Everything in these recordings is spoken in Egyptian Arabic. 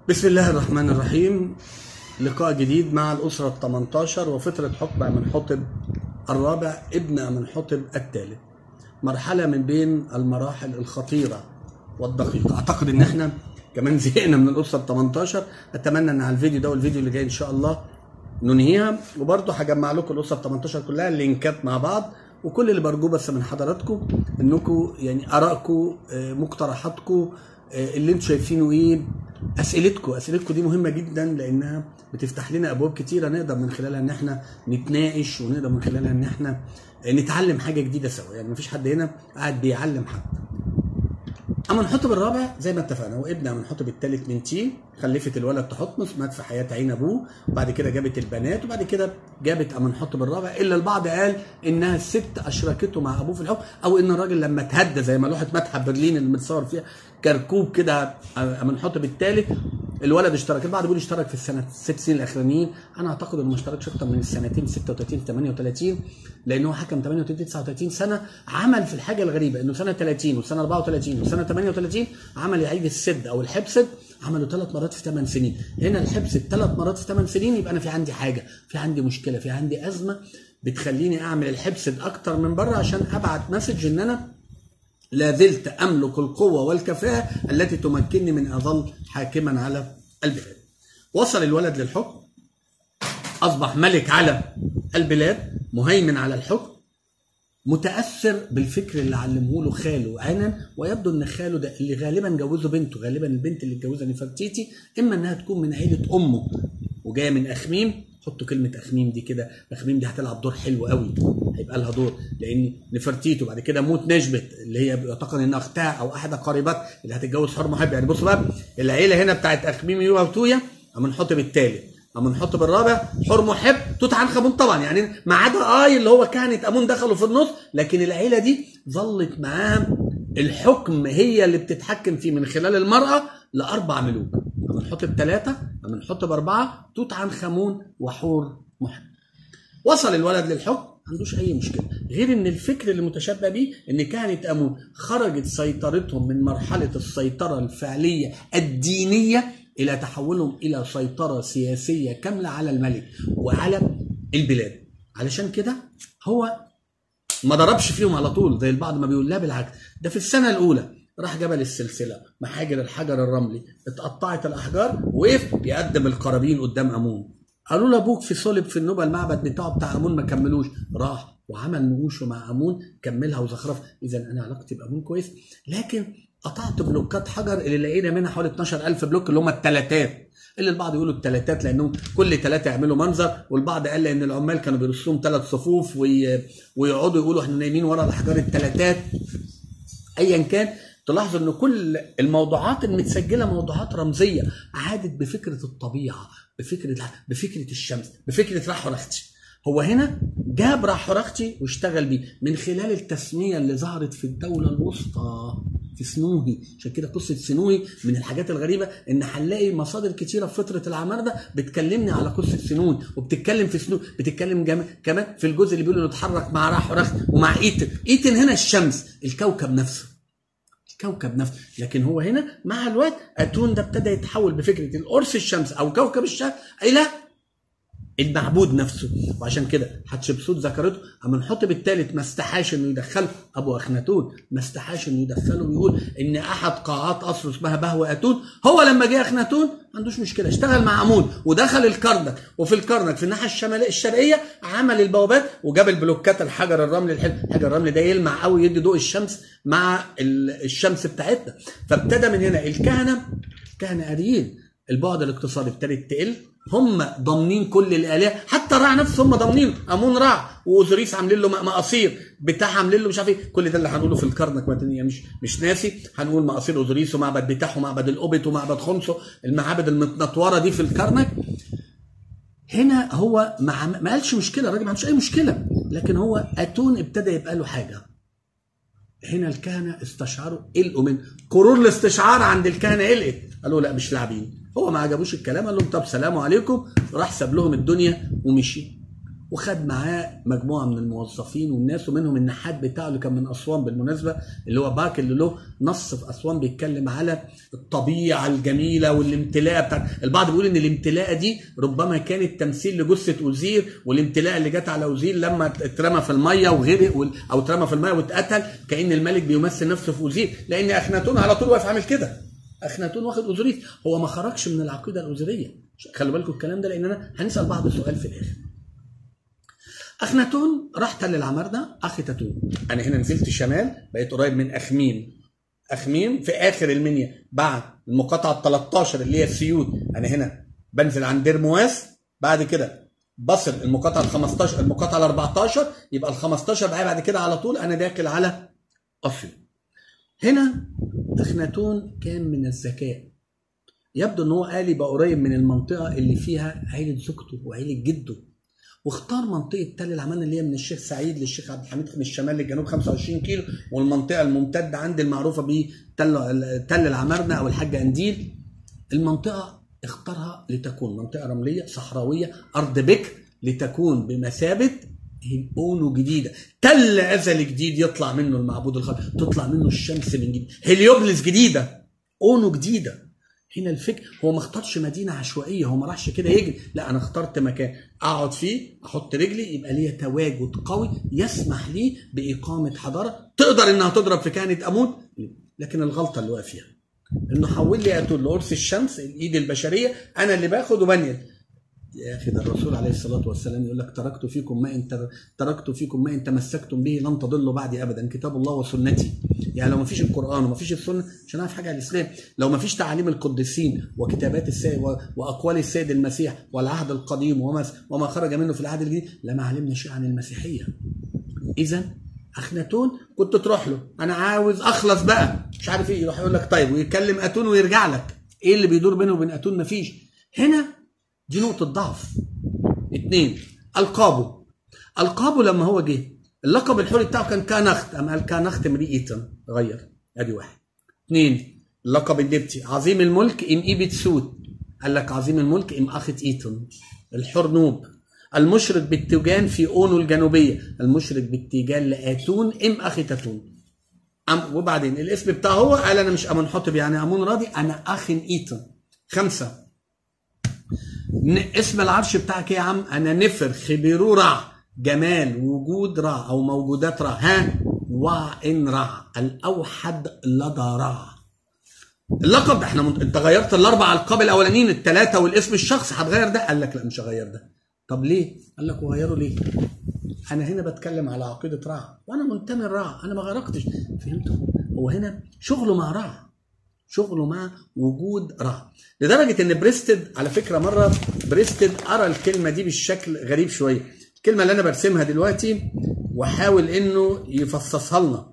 بسم الله الرحمن الرحيم لقاء جديد مع الأسرة ال 18 وفترة حكم أمنحتب الرابع ابن أمنحتب الثالث مرحلة من بين المراحل الخطيرة والدقيقة أعتقد إن إحنا كمان زهقنا من الأسرة ال 18 أتمنى إن على الفيديو ده والفيديو اللي جاي إن شاء الله ننهيها وبرضه هجمع لكم الأسرة ال 18 كلها اللينكات مع بعض وكل اللي برجوه بس من حضراتكم انكم يعني ارائكم آه، مقترحاتكم آه، اللي انتم شايفينه ايه اسئلتكم اسئلتكم دي مهمه جدا لانها بتفتح لنا ابواب كتيره نقدر من خلالها ان احنا نتناقش ونقدر من خلالها ان احنا آه، نتعلم حاجه جديده سوا يعني مفيش حد هنا قاعد بيعلم حد أمنحتب الرابع زي ما اتفقنا هو ابن أمنحتب الثالث من تي خلفت الولد تحتمس مات في حياة عين أبوه وبعد كده جابت البنات وبعد كده جابت أمنحتب الرابع إلا البعض قال إنها الست أشركته مع أبوه في الحكم أو إن الراجل لما تهدى زي ما لوحة متحف برلين اللي متصور فيها كركوب كده أمنحتب الثالث الولد اشترك البعض بيقول اشترك في السنه ست سنين الاخرانيين انا اعتقد انه ما اشتركش اكتر من السنتين 36 38 لان هو حكم 38 39 سنه عمل في الحاجه الغريبه انه سنه 30 وسنه 34 وسنه 38 عمل يعيد السد او الحبسد عمله ثلاث مرات في 8 سنين هنا الحبسد ثلاث مرات في 8 سنين يبقى انا في عندي حاجه في عندي مشكله في عندي ازمه بتخليني اعمل الحبسد اكتر من بره عشان ابعت مسج ان انا لا زلت املك القوه والكفاءه التي تمكنني من اظل حاكما على البلاد. وصل الولد للحكم اصبح ملك على البلاد مهيمن على الحكم متاثر بالفكر اللي علمه له خاله عنن ويبدو ان خاله ده اللي غالبا جوزه بنته غالبا البنت اللي اتجوزها نفرتيتي اما انها تكون من عيله امه وجايه من اخميم حطوا كلمه اخميم دي كده اخميم دي هتلعب دور حلو قوي هيبقى لها دور لان نفرتيتي وبعد كده موت نشبت اللي هي يعتقد انها اختها او احد قريبات اللي هتتجوز حر محب يعني بصوا بقى العيله هنا بتاعت اخميم يوها وتويا اما نحط بالتالي اما نحط بالرابع حر محب توت عنخ امون طبعا يعني ما عدا اي اللي هو كهنه امون دخلوا في النص لكن العيله دي ظلت معاها الحكم هي اللي بتتحكم فيه من خلال المراه لاربع ملوك اما نحط بثلاثه اما نحط باربعه توت عنخ امون وحور محب وصل الولد للحكم ما عندوش اي مشكله غير ان الفكر اللي متشبه بيه ان كهنه امون خرجت سيطرتهم من مرحله السيطره الفعليه الدينيه الى تحولهم الى سيطره سياسيه كامله على الملك وعلى البلاد علشان كده هو ما ضربش فيهم على طول زي البعض ما بيقول لا بالعكس ده في السنه الاولى راح جبل السلسله محاجر الحجر الرملي اتقطعت الاحجار وقف يقدم القرابين قدام امون قالوا له ابوك في صلب في النوبه المعبد بتاعه بتاع امون ما كملوش راح وعمل نقوشه مع امون كملها وزخرف اذا انا علاقتي بامون كويس لكن قطعت بلوكات حجر اللي لقينا منها حوالي 12000 بلوك اللي هم التلاتات اللي البعض يقولوا التلاتات لانهم كل ثلاثه يعملوا منظر والبعض قال ان العمال كانوا بيرسوهم ثلاث صفوف وي... ويقعدوا يقولوا احنا نايمين ورا الاحجار التلاتات ايا كان تلاحظوا ان كل الموضوعات المتسجله موضوعات رمزيه عادت بفكره الطبيعه بفكره بفكره الشمس بفكره رحورختي هو هنا جاب رحورختي واشتغل بيه من خلال التسميه اللي ظهرت في الدوله الوسطى في سنوهي عشان كده قصه سنوهي من الحاجات الغريبه ان هنلاقي مصادر كتيره في فتره العمارده بتكلمني على قصه سنون وبتتكلم في سنون بتتكلم جم... كمان في الجزء اللي بيقولوا نتحرك مع رحورخت ومع ايتن ايتن هنا الشمس الكوكب نفسه الكوكب نفسه لكن هو هنا مع الوقت اتون ده ابتدى يتحول بفكره القرص الشمس او كوكب الشمس الى المعبود نفسه وعشان كده حتشبسوت ذكرته اما نحط بالثالث ما استحاش انه يدخله ابو اخناتون ما استحاش انه يدخله ويقول ان احد قاعات قصر اسمها بهو اتون هو لما جه اخناتون ما عندوش مشكله اشتغل مع امون ودخل الكرنك وفي الكرنك في الناحيه الشماليه الشرقيه عمل البوابات وجاب البلوكات الحجر الرملي الحلو الحجر الرملي ده يلمع قوي يدي ضوء الشمس مع الشمس بتاعتنا فابتدى من هنا الكهنه كهنه قاريين البعد الاقتصادي ابتدت تقل هم ضامنين كل الالهه حتى رع نفسه هم ضامنين امون رع واوزوريس عاملين له مقاصير بتاع عاملين له مش عارف ايه كل ده اللي هنقوله في الكرنك مش مش ناسي هنقول مقاصير اوزوريس ومعبد بتاعه ومعبد الاوبت ومعبد خمسو المعابد المتنطوره دي في الكرنك هنا هو ما, ما قالش مشكله الراجل ما عندوش اي مشكله لكن هو اتون ابتدى يبقى له حاجه هنا الكهنه استشعروا قلقوا من قرور الاستشعار عند الكهنه قلقت قالوا لا مش لاعبين هو ما عجبوش الكلام قال لهم طب سلام عليكم راح ساب لهم الدنيا ومشي وخد معاه مجموعه من الموظفين والناس ومنهم النحات بتاعه اللي كان من اسوان بالمناسبه اللي هو باك اللي له نص في اسوان بيتكلم على الطبيعه الجميله والامتلاء بتاع البعض بيقول ان الامتلاء دي ربما كانت تمثيل لجثه اوزير والامتلاء اللي جت على اوزير لما اترمى في الميه وغرق وال- او اترمى في الميه واتقتل كان الملك بيمثل نفسه في اوزير لان اخناتون على طول واقف عامل كده اخناتون واخد اوزوريت هو ما خرجش من العقيده الاوزوريه خلوا بالكم الكلام ده لان انا هنسال بعض السؤال في الاخر اخناتون راح تل العمارنه اخي تاتون انا هنا نزلت شمال بقيت قريب من اخميم اخميم في اخر المنيا بعد المقاطعه ال 13 اللي هي السيوط انا هنا بنزل عند دير مواس بعد كده بصل المقاطعه ال 15 المقاطعه ال 14 يبقى ال 15 بقى بعد كده على طول انا داخل على اسيوط هنا اخناتون كان من الذكاء يبدو ان هو قال يبقى قريب من المنطقه اللي فيها عيله زوجته وعيله جده واختار منطقه تل العمان اللي هي من الشيخ سعيد للشيخ عبد الحميد من الشمال للجنوب 25 كيلو والمنطقه الممتده عند المعروفه بتل تل العمارنه او الحاج انديل المنطقه اختارها لتكون منطقه رمليه صحراويه ارض بكر لتكون بمثابه اونو جديده تل ازل جديد يطلع منه المعبود الخالق تطلع منه الشمس من جديد هليوبلس جديده اونو جديده هنا الفكر هو ما اختارش مدينه عشوائيه هو ما راحش كده يجري لا انا اخترت مكان اقعد فيه احط رجلي يبقى ليا تواجد قوي يسمح لي باقامه حضاره تقدر انها تضرب في كهنه امون لكن الغلطه اللي واقف فيها انه حول لي اتول لقرص الشمس الايد البشريه انا اللي باخد وبنيل يا اخي ده الرسول عليه الصلاه والسلام يقول لك تركت فيكم ما ان تركت فيكم ما ان تمسكتم به لن تضلوا بعدي ابدا كتاب الله وسنتي يعني لو ما فيش القران وما فيش السنه مش هنعرف حاجه عن الاسلام لو ما فيش تعاليم القديسين وكتابات السيد واقوال السيد المسيح والعهد القديم وما وما خرج منه في العهد الجديد لما علمنا شيء عن المسيحيه اذا اخناتون كنت تروح له انا عاوز اخلص بقى مش عارف ايه يروح يقول لك طيب ويكلم اتون ويرجع لك ايه اللي بيدور بينه وبين اتون مفيش هنا دي نقطة ضعف. اثنين ألقابه. ألقابه لما هو جه اللقب الحوري بتاعه كان كانخت أم قال كانخت مري إيتن غير أدي واحد. اثنين اللقب النبتي عظيم الملك إم إيبت سود قال لك عظيم الملك إم أخت إيتن الحرنوب المشرق بالتيجان في أونو الجنوبية المشرق بالتيجان لآتون إم أخي تاتون أم وبعدين الاسم بتاعه هو قال أنا مش أمون حطب يعني أمون راضي أنا أخ إيتن خمسة اسم العرش بتاعك ايه يا عم؟ انا نفر خبيرو رع جمال وجود رع او موجودات رع ها وان رع الاوحد لدى رع اللقب احنا منت... انت غيرت الاربع القاب الاولانيين الثلاثه والاسم الشخص هتغير ده؟ قال لك لا مش هغير ده. طب ليه؟ قال لك وغيره ليه؟ انا هنا بتكلم على عقيده رع وانا منتمي لرع انا ما غيرتش فهمتوا؟ هو هنا شغله مع رع شغله مع وجود رع لدرجة ان بريستد على فكرة مرة بريستد ارى الكلمة دي بالشكل غريب شوية الكلمة اللي انا برسمها دلوقتي وحاول انه يفصصها لنا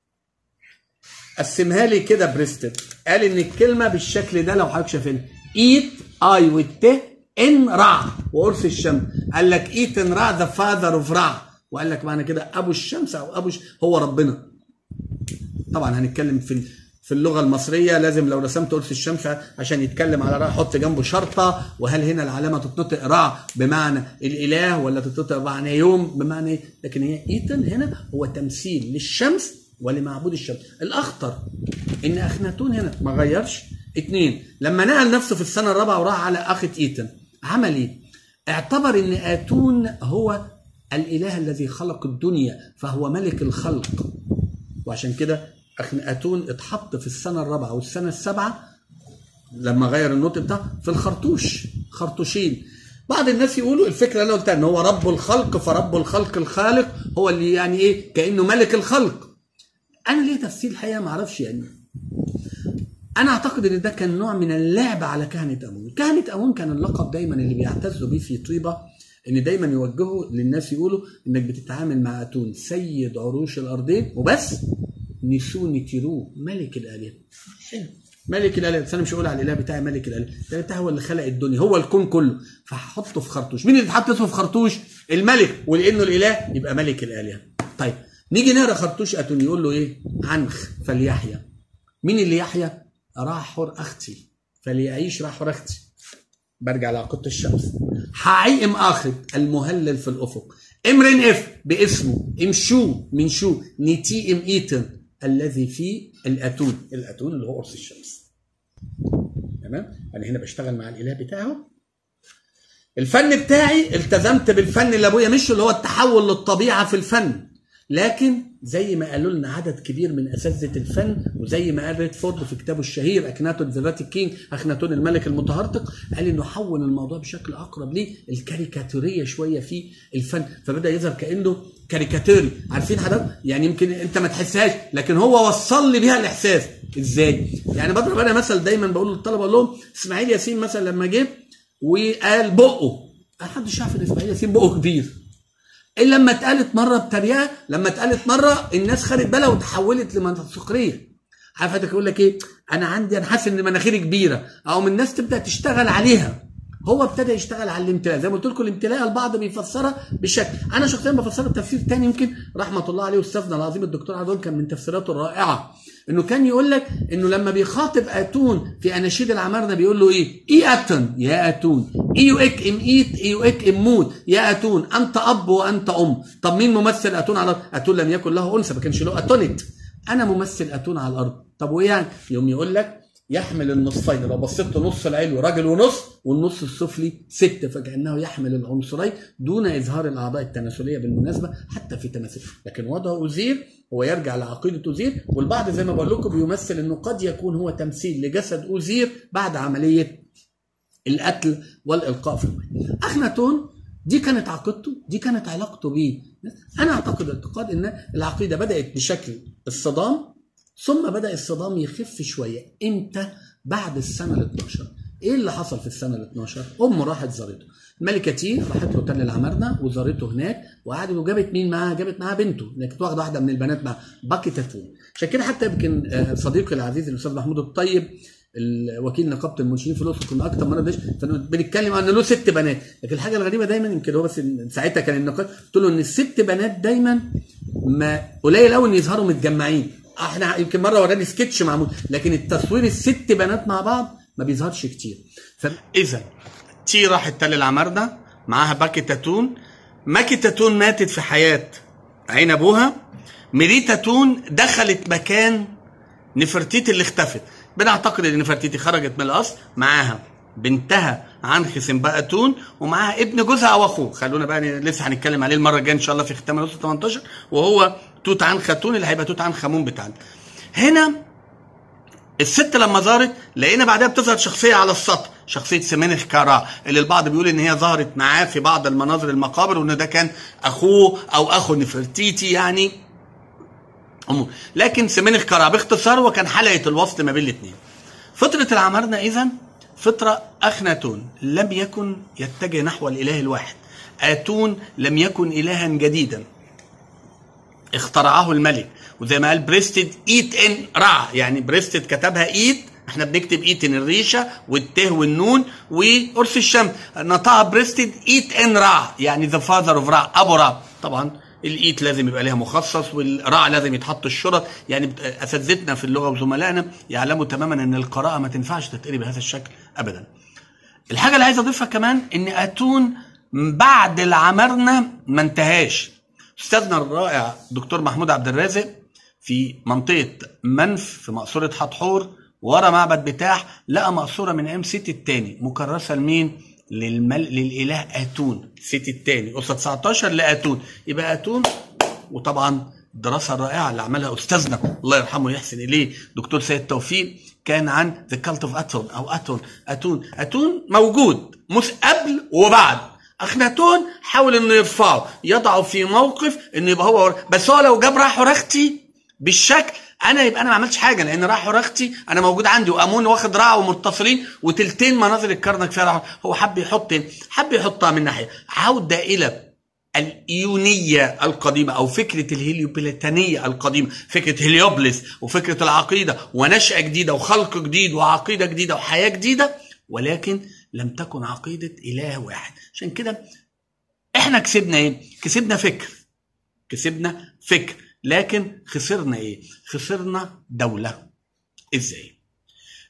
قسمها لي كده بريستد قال ان الكلمة بالشكل ده لو حضرتك شايفينها ايت اي والت ان رع وقرص الشمس قال لك ايت ان رع ذا فاذر اوف رع وقال لك معنى كده ابو الشمس او ابو ش... هو ربنا طبعا هنتكلم في في اللغه المصريه لازم لو رسمت قرص الشمس عشان يتكلم على رع حط جنبه شرطه وهل هنا العلامه تتنطق رع بمعنى الاله ولا تتنطق بمعنى يوم بمعنى ايه لكن هي ايتن هنا هو تمثيل للشمس ولمعبود الشمس الاخطر ان اخناتون هنا ما غيرش اثنين لما نقل نفسه في السنه الرابعه وراح على اخت ايتن عمل ايه اعتبر ان اتون هو الاله الذي خلق الدنيا فهو ملك الخلق وعشان كده اخناتون اتحط في السنه الرابعه والسنه السابعه لما غير النطق بتاعه في الخرطوش خرطوشين بعض الناس يقولوا الفكره اللي انا قلتها ان هو رب الخلق فرب الخلق الخالق هو اللي يعني ايه كانه ملك الخلق انا ليه تفسير الحقيقه ما اعرفش يعني انا اعتقد ان ده كان نوع من اللعب على كهنه امون كهنه امون كان اللقب دايما اللي بيعتزوا بيه في طيبه ان دايما يوجهوا للناس يقولوا انك بتتعامل مع اتون سيد عروش الارضين وبس نسوني تيرو ملك الالهه حلو ملك الالهه بس انا مش هقول على الاله بتاعي ملك الالهه الاله بتاعي هو اللي خلق الدنيا هو الكون كله فهحطه في خرطوش مين اللي اتحط اسمه في خرطوش الملك ولانه الاله يبقى ملك الالهه طيب نيجي نقرا خرطوش اتون يقول له ايه عنخ فليحيى مين اللي يحيى راحر اختي فليعيش راحر اختي برجع لعقيده الشمس حعيم اخد المهلل في الافق امرن اف باسمه امشو من شو نتي ام ايتن الذي فيه الاتون الاتون اللي هو قرص الشمس تمام انا هنا بشتغل مع الاله بتاعه الفن بتاعي التزمت بالفن اللي ابويا مش اللي هو التحول للطبيعه في الفن لكن زي ما قالوا لنا عدد كبير من اساتذه الفن وزي ما قال ريدفورد في كتابه الشهير اكناتون ذا كينج اخناتون الملك المتهرطق قال انه حول الموضوع بشكل اقرب ليه الكاريكاتوريه شويه في الفن فبدا يظهر كانه كاريكاتوري عارفين حضرتك يعني يمكن انت ما تحسهاش لكن هو وصل لي بيها الاحساس ازاي يعني بضرب انا مثل دايما بقول للطلبه اقول لهم اسماعيل ياسين مثلا لما جه وقال بقه محدش يعرف ان اسماعيل ياسين بقه كبير الا لما اتقالت مره بتريقه لما اتقالت مره الناس خدت بالها وتحولت لسخريه عارف حضرتك يقول لك ايه انا عندي انا حاسس ان مناخيري كبيره او من الناس تبدا تشتغل عليها هو ابتدى يشتغل على الامتلاء زي ما قلت لكم الامتلاء البعض بيفسرها بشكل انا شخصيا بفسرها بتفسير تاني يمكن رحمه الله عليه استاذنا العظيم الدكتور عدوان كان من تفسيراته الرائعه انه كان يقول لك انه لما بيخاطب اتون في اناشيد العمارنه بيقول له ايه؟ اي اتون يا اتون ايو اك ام ايت ايو اك ام موت يا اتون انت اب وانت ام طب مين ممثل اتون على الارض؟ اتون لم يكن له انثى ما كانش له اتونت انا ممثل اتون على الارض طب وايه يعني؟ يوم يقول لك يحمل النصفين لو بصيت نص العلوي راجل ونص والنص السفلي ست فكانه يحمل العنصرين دون اظهار الاعضاء التناسليه بالمناسبه حتى في تماثيل لكن وضع ازير هو يرجع لعقيده ازير والبعض زي ما بقول لكم بيمثل انه قد يكون هو تمثيل لجسد ازير بعد عمليه القتل والالقاء في الماء اخناتون دي كانت عقيدته دي كانت علاقته بيه انا اعتقد اعتقاد ان العقيده بدات بشكل الصدام ثم بدا الصدام يخف شويه امتى بعد السنه ال 12 ايه اللي حصل في السنه ال 12 امه راحت زارته الملكه تي راحت له تل العمارنه وزارته هناك وقعدت وجابت مين معاها جابت معاها بنته اللي كانت واخده واحده من البنات معاها باكي تاتون عشان كده حتى يمكن صديقي العزيز الاستاذ محمود الطيب وكيل نقابه المنشئين في الاقصر كنا اكتر مره بنش بنتكلم عن له ست بنات لكن الحاجه الغريبه دايما يمكن هو بس ساعتها كان النقاش قلت له ان الست بنات دايما ما قليل قوي ان يظهروا متجمعين احنا يمكن مره وراني سكتش معمول لكن التصوير الست بنات مع بعض ما بيظهرش كتير فاذا تي راحت تل العمارنه معاها باكي تاتون ماكي تاتون ماتت في حياه عين ابوها ميري تاتون دخلت مكان نفرتيتي اللي اختفت بنعتقد ان نفرتيتي خرجت من القصر معاها بنتها عنخ سمباتون ومعاها ابن جوزها او اخوه خلونا بقى لسه هنتكلم عليه المره الجايه ان شاء الله في ختام الاسره 18 وهو توت عنخ خاتون اللي هيبقى توت عنخ امون بتاعنا هنا الست لما ظهرت لقينا بعدها بتظهر شخصيه على السطح شخصيه سمنخ كارا اللي البعض بيقول ان هي ظهرت معاه في بعض المناظر المقابر وان ده كان اخوه او اخو نفرتيتي يعني أمور. لكن سمنخ كارا باختصار هو كان حلقه الوصل ما بين الاثنين فتره العمارنه اذا فترة أخناتون لم يكن يتجه نحو الإله الواحد آتون لم يكن إلها جديدا اخترعه الملك وزي ما قال بريستد ايت ان رع يعني بريستد كتبها ايت احنا بنكتب ايت ان الريشه والته والنون وقرص الشمس نطقها بريستد ايت ان رع يعني ذا فاذر اوف رع ابو رع طبعا الايت لازم يبقى ليها مخصص والراء لازم يتحط الشرط يعني اساتذتنا في اللغه وزملائنا يعلموا تماما ان القراءه ما تنفعش تتقري بهذا الشكل ابدا الحاجه اللي عايز اضيفها كمان ان اتون بعد العمرنه ما انتهاش استاذنا الرائع دكتور محمود عبد الرازق في منطقه منف في مقصوره حتحور ورا معبد بتاح لقى مقصوره من ام سيتي الثاني مكرسه لمين؟ للمل... للاله اتون سيتي الثاني اسره 19 لاتون يبقى اتون وطبعا الدراسه الرائعه اللي عملها استاذنا الله يرحمه ويحسن اليه دكتور سيد توفيق كان عن ذا كالت اوف اتون او اتون اتون اتون موجود مش قبل وبعد اخناتون حاول انه يرفعه يضعه في موقف انه يبقى هو بس هو لو جاب راح رختي بالشكل انا يبقى انا ما عملتش حاجه لان راح رختي انا موجود عندي وامون واخد رعا ومتصلين وتلتين مناظر الكرنك فيها رعا هو حب يحط حب يحطها من ناحيه عوده الى الايونيه القديمه او فكره الهليوبلاتانيه القديمه فكره هليوبلس وفكره العقيده ونشاه جديده وخلق جديد وعقيده جديده وحياه جديده ولكن لم تكن عقيده اله واحد عشان كده احنا كسبنا ايه كسبنا فكر كسبنا فكر لكن خسرنا ايه خسرنا دوله ازاي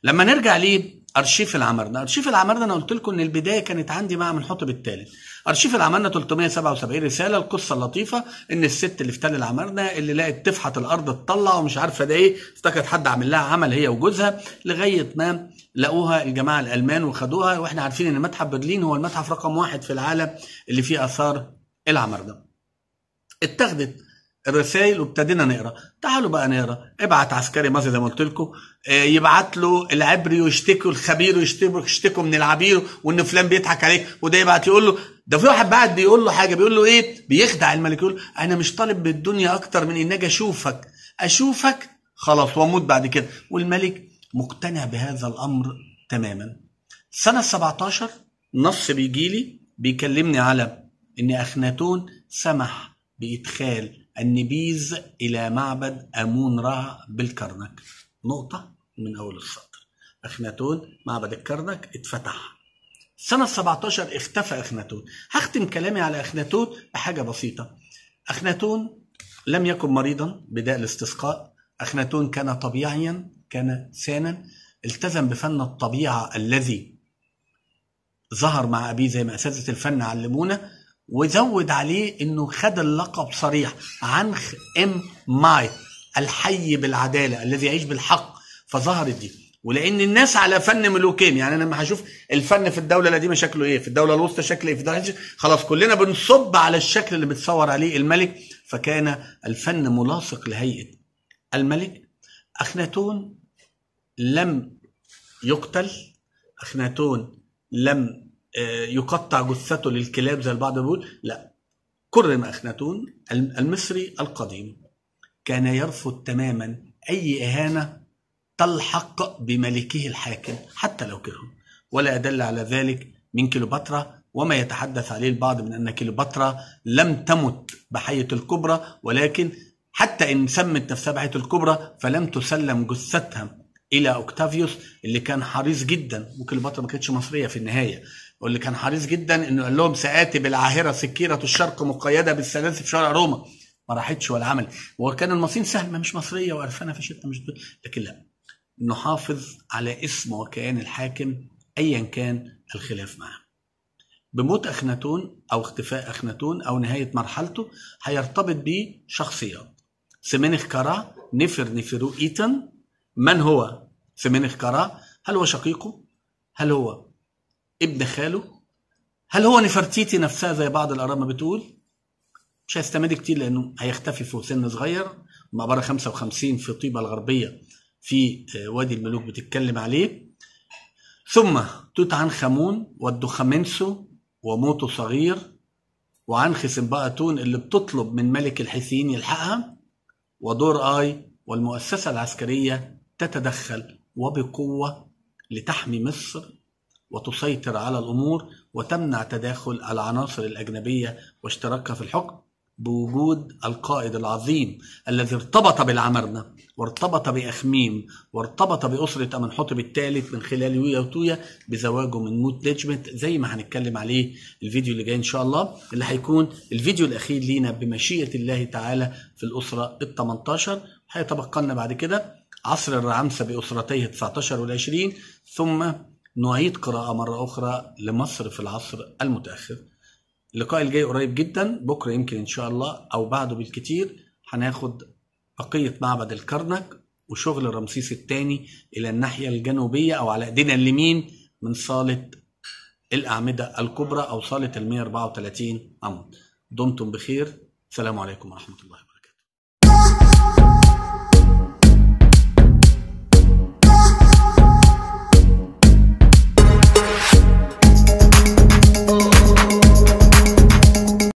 لما نرجع ليه ارشيف العمرنه ارشيف العمرنه انا قلت لكم ان البدايه كانت عندي مع منحوتب الثالث ارشيف العمرنه 377 رساله القصه اللطيفه ان الست اللي في تل العمرنه اللي لقت تفحت الارض تطلع ومش عارفه ده ايه افتكرت حد عامل لها عمل هي وجوزها لغايه ما لقوها الجماعه الالمان وخدوها واحنا عارفين ان متحف برلين هو المتحف رقم واحد في العالم اللي فيه اثار العمرنه اتخذت الرسائل وابتدينا نقرا تعالوا بقى نقرا ابعت عسكري مصري زي ما قلت لكم يبعت له العبري ويشتكوا الخبير ويشتكوا يشتكوا من العبير وان فلان بيضحك عليك وده يبعت يقول له ده في واحد بعد بيقول له حاجه بيقول له ايه بيخدع الملك يقول انا مش طالب بالدنيا اكتر من ان اجي اشوفك اشوفك خلاص واموت بعد كده والملك مقتنع بهذا الامر تماما سنه 17 نص بيجي لي بيكلمني على ان اخناتون سمح بادخال النبيذ إلى معبد أمون رع بالكرنك نقطة من أول السطر أخناتون معبد الكرنك اتفتح سنة 17 اختفى أخناتون هختم كلامي على أخناتون بحاجة بسيطة أخناتون لم يكن مريضا بداء الاستسقاء أخناتون كان طبيعيا كان سانا التزم بفن الطبيعة الذي ظهر مع أبيه زي ما أساتذة الفن علمونا وزود عليه انه خد اللقب صريح عنخ ام ماي الحي بالعداله الذي يعيش بالحق فظهرت دي ولان الناس على فن ملوكين يعني انا لما هشوف الفن في الدوله القديمه شكله ايه في الدوله الوسطى شكله ايه في الدوله خلاص كلنا بنصب على الشكل اللي بتصور عليه الملك فكان الفن ملاصق لهيئه الملك اخناتون لم يقتل اخناتون لم يقطع جثته للكلاب زي البعض بيقول لا كرم اخناتون المصري القديم كان يرفض تماما اي اهانه تلحق بملكه الحاكم حتى لو كرهه ولا ادل على ذلك من كليوباترا وما يتحدث عليه البعض من ان كليوباترا لم تمت بحيه الكبرى ولكن حتى ان سمت نفسها بحيه الكبرى فلم تسلم جثتها الى اوكتافيوس اللي كان حريص جدا وكليوباترا ما كانتش مصريه في النهايه واللي كان حريص جدا انه قال لهم سآتي بالعاهره سكيره الشرق مقيده بالسلاسل في شارع روما ما راحتش ولا عمل وكان المصريين سهل ما مش مصريه وقرفانه في شتى مش دول. لكن لا نحافظ على اسم وكيان الحاكم ايا كان الخلاف معه بموت اخناتون او اختفاء اخناتون او نهايه مرحلته هيرتبط بيه شخصيات سمينخ كارا نفر نفرو ايتن من هو سمينخ كارا هل هو شقيقه هل هو ابن خاله هل هو نفرتيتي نفسها زي بعض الآراء ما بتقول مش هيستمر كتير لأنه هيختفي في سن صغير مقبرة 55 في طيبة الغربية في وادي الملوك بتتكلم عليه ثم توت عنخ آمون والدخامنسو وموتو صغير وعنخ سمباءتون اللي بتطلب من ملك الحيثيين يلحقها ودور آي والمؤسسة العسكرية تتدخل وبقوة لتحمي مصر وتسيطر على الامور وتمنع تداخل العناصر الاجنبيه واشتراكها في الحكم بوجود القائد العظيم الذي ارتبط بالعمرنه وارتبط باخميم وارتبط باسره امنحتب الثالث من خلال يويا وتويا بزواجه من موت نجمت زي ما هنتكلم عليه الفيديو اللي جاي ان شاء الله اللي هيكون الفيديو الاخير لينا بمشيئه الله تعالى في الاسره ال 18 هيتبقى لنا بعد كده عصر الرعمسه باسرتيه 19 وال 20 ثم نعيد قراءة مرة أخرى لمصر في العصر المتأخر اللقاء الجاي قريب جدا بكرة يمكن إن شاء الله أو بعده بالكتير هناخد بقية معبد الكرنك وشغل رمسيس الثاني إلى الناحية الجنوبية أو على إيدينا اليمين من صالة الأعمدة الكبرى أو صالة ال 134 عمود دمتم بخير السلام عليكم ورحمة الله وبركاته